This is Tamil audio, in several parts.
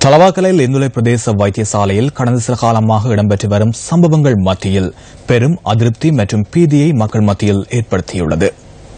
தலவாக்கலை லிந்துலை பிரதேச வைத்தியசாலையில் கடந்த சில காலமாக இடம்பெற்று வரும் சம்பவங்கள் மத்தியில் பெரும் அதிருப்தி மற்றும் பீதியை மக்கள் மத்தியில் ஏற்படுத்தியுள்ளது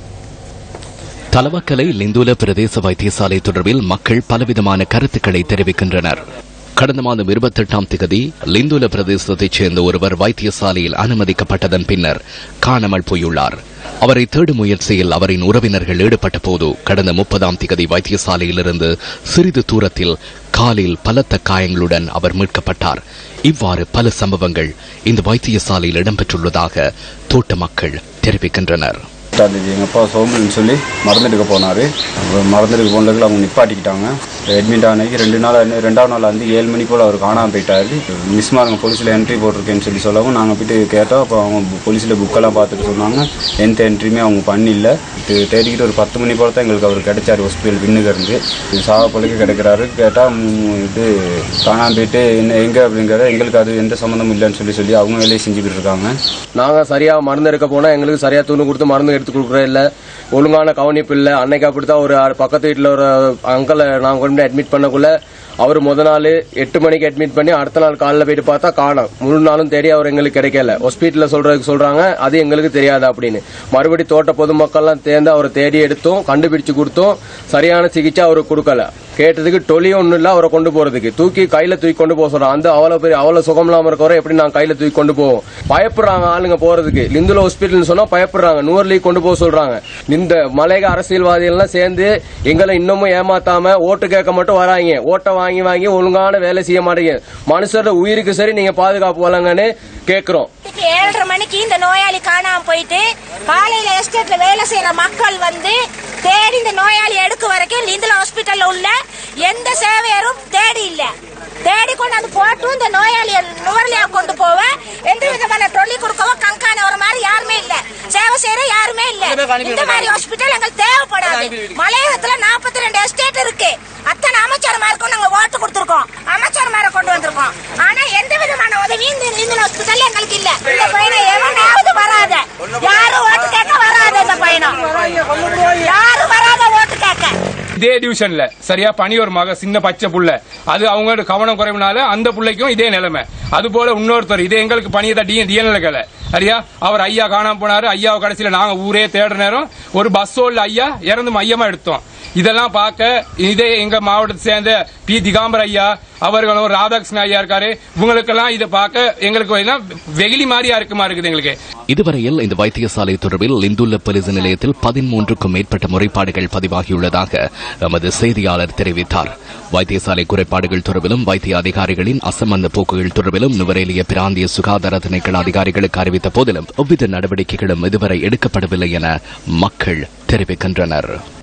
தலவக்கலை லிந்துல பிரதேச வைத்தியசாலை தொடர்பில் மக்கள் பலவிதமான கருத்துக்களை தெரிவிக்கின்றனர் கடந்த மாதம் இருபத்தெட்டாம் திகதி லிந்துல பிரதேசத்தைச் சேர்ந்த ஒருவர் வைத்தியசாலையில் அனுமதிக்கப்பட்டதன் பின்னர் காணாமல் போயுள்ளார் அவரை தேடும் முயற்சியில் அவரின் உறவினர்கள் ஈடுபட்ட போது கடந்த முப்பதாம் திகதி வைத்தியசாலையிலிருந்து சிறிது தூரத்தில் காலில் பலத்த காயங்களுடன் அவர் மீட்கப்பட்டார் இவ்வாறு பல சம்பவங்கள் இந்த வைத்தியசாலையில் இடம்பெற்றுள்ளதாக தோட்ட மக்கள் தெரிவிக்கின்றனர் எட்டாம் தேதி எங்கள் அப்பா சோம்பல்னு சொல்லி மருந்து எடுக்க போனார் மருந்து எடுக்க போனதுக்குள்ள அவங்க நிப்பாட்டிக்கிட்டாங்க அட்மிட் ஆனதுக்கு ரெண்டு நாள் ஆனது- ரெண்டாவது நாள் வந்து ஏழு மணி போல் அவர் காணாமல் போயிட்டாரு மிஸ் மாருங்க போலீஸில் என்ட்ரி போட்டிருக்கேன்னு சொல்லி சொல்லவும் நாங்கள் போயிட்டு கேட்டோம் அப்போ அவங்க போலீஸில் புக்கெல்லாம் பார்த்துட்டு சொன்னாங்க எந்த என்ட்ரியுமே அவங்க பண்ணில்ல இது தேடிக்கிட்டு ஒரு பத்து மணி போல தான் எங்களுக்கு அவர் கிடைச்சார் ஹாஸ்பிட்டல் விண்ணுக்கு இருந்து இது சாவ பொழுது கிடைக்கிறாரு கேட்டால் இது காணாமல் போயிட்டு என்ன எங்கே அப்படிங்கிறத எங்களுக்கு அது எந்த சம்மந்தமும் இல்லைன்னு சொல்லி சொல்லி அவங்க வேலையை செஞ்சுக்கிட்டு இருக்காங்க நாங்க சரியா மருந்து எடுக்க போனா எங்களுக்கு சரியா துணி கொடுத்து மருந்து எடுத்து கொடுக்குற இல்ல ஒழுங்கான கவனிப்பு இல்ல அன்னைக்கு அப்படித்தான் ஒரு பக்கத்து வீட்டுல ஒரு அங்கிளை நாங்க கொண்டு போய் அட்மிட் பண்ணக்குள்ள அவர் முத நாள் எட்டு மணிக்கு அட்மிட் பண்ணி அடுத்த நாள் காலைல போயிட்டு பார்த்தா காணோம் முழு நாளும் தெரிய அவர் எங்களுக்கு கிடைக்கல ஹாஸ்பிட்டல்ல சொல்றதுக்கு சொல்றாங்க அது எங்களுக்கு தெரியாது அப்படின்னு மறுபடி தோட்ட பொதுமக்கள்லாம் தேர்ந்து அவரை தேடி எடுத்தோம் கண்டுபிடிச்சு கொடுத்தோம் சரியான சிகிச்சை அவருக்கு கொடுக்கல கேட்டதுக்கு டொலி ஒன்றும் இல்லை அவரை கொண்டு போறதுக்கு தூக்கி கையில தூக்கி கொண்டு போக சொல்றான் அந்த அவ்வளவு பெரிய அவ்வளவு சுகம் இல்லாம இருக்கவரை எப்படி நான் கையில தூக்கி கொண்டு போவோம் பயப்படுறாங்க ஆளுங்க போறதுக்கு லிந்துல ஹாஸ்பிட்டல் சொன்னா பயப்படுறாங்க நூறுலி கொண்டு போக சொல்றாங்க இந்த மலைக அரசியல்வாதிகள் எல்லாம் சேர்ந்து எங்களை இன்னமும் ஏமாத்தாம ஓட்டு கேட்க மட்டும் வராங்க ஓட்டை வாங்கி வாங்கி ஒழுங்கான வேலை செய்ய மாட்டீங்க மனுஷரோட உயிருக்கு சரி நீங்க பாதுகாப்பு வழங்கன்னு கேக்குறோம் இன்னைக்கு ஏழரை மணிக்கு இந்த நோயாளி காணாம போயிட்டு காலையில எஸ்டேட்ல வேலை செய்யற மக்கள் வந்து தேடி இந்த நோயாளி எடுக்க வரைக்கும் லிந்தல் ஹாஸ்பிட்டல்ல உள்ள எந்த சேவையரும் தேடி இல்ல தேடி கொண்டு வந்து போட்டும் இந்த நோயாளிய நுவரலியா கொண்டு போவ எந்த விதமான தொல்லி கொடுக்கவோ கண்காண ஒரு மாதிரி யாருமே இல்ல சேவை செய்யற யாருமே இல்ல இந்த மாதிரி ஹாஸ்பிட்டல் எங்களுக்கு தேவைப்படாது மலையகத்துல நாற்பத்தி ரெண்டு எஸ்டேட் இருக்கு அத்தனை அமைச்சர்மாருக்கும் நாங்க ஓட்டு கொடுத்திருக்கோம் அமைச்சர்மாரை கொண்டு வந்திருக்கோம் ஆனா எந்த விதமான உதவியும் இந்த இந்த ஹாஸ்பிட்டல்ல எங்களுக்கு இல்ல இந்த பையனை எவனாவது வராத யாரும் ஓட்டு கேட்க வராத இந்த பையனும் யாரும் வராத ஓட்டு கேட்க இதே டிவிஷன்ல சரியா பனி ஒரு மக சின்ன பச்சை புள்ள அது அவங்களோட கவனம் குறைவுனால அந்த புள்ளைக்கும் இதே நிலைமை அது போல இன்னொருத்தர் இதே எங்களுக்கு பணியை தான் டிஎன்எல்களை சரியா அவர் ஐயா காணாம போனாரு ஐயாவை கடைசியில நாங்க ஊரே தேடுற நேரம் ஒரு பஸ்ஸோல்ல ஐயா இறந்து மையமா எடுத்தோம் இதெல்லாம் பார்க்க இதே எங்க மாவட்டத்தை சேர்ந்த பி திகாம்பர் ஐயா அவர்களும் ராதாகிருஷ்ணன் ஐயா இருக்காரு இவங்களுக்கெல்லாம் இதை பார்க்க எங்களுக்கு என்ன வெகுளி மாதிரியா இருக்குமா இருக்குது எங்களுக்கு இதுவரையில் இந்த வைத்தியசாலை தொடர்பில் லிந்துள்ள போலீஸ் நிலையத்தில் பதிமூன்றுக்கும் மேற்பட்ட முறைப்பாடுகள் பதிவாகியுள்ளதாக எமது செய்தியாளர் தெரிவித்தார் வைத்தியசாலை குறைபாடுகள் தொடர்பிலும் வைத்திய அதிகாரிகளின் அசம்பந்த போக்குகள் தொடர்பிலும் நுவரேலிய பிராந்திய சுகாதார திணைக்கள அதிகாரிகளுக்கு அறிவித்த போதிலும் எவ்வித நடவடிக்கைகளும் இதுவரை எடுக்கப்படவில்லை என மக்கள் தெரிவிக்கின்றனர்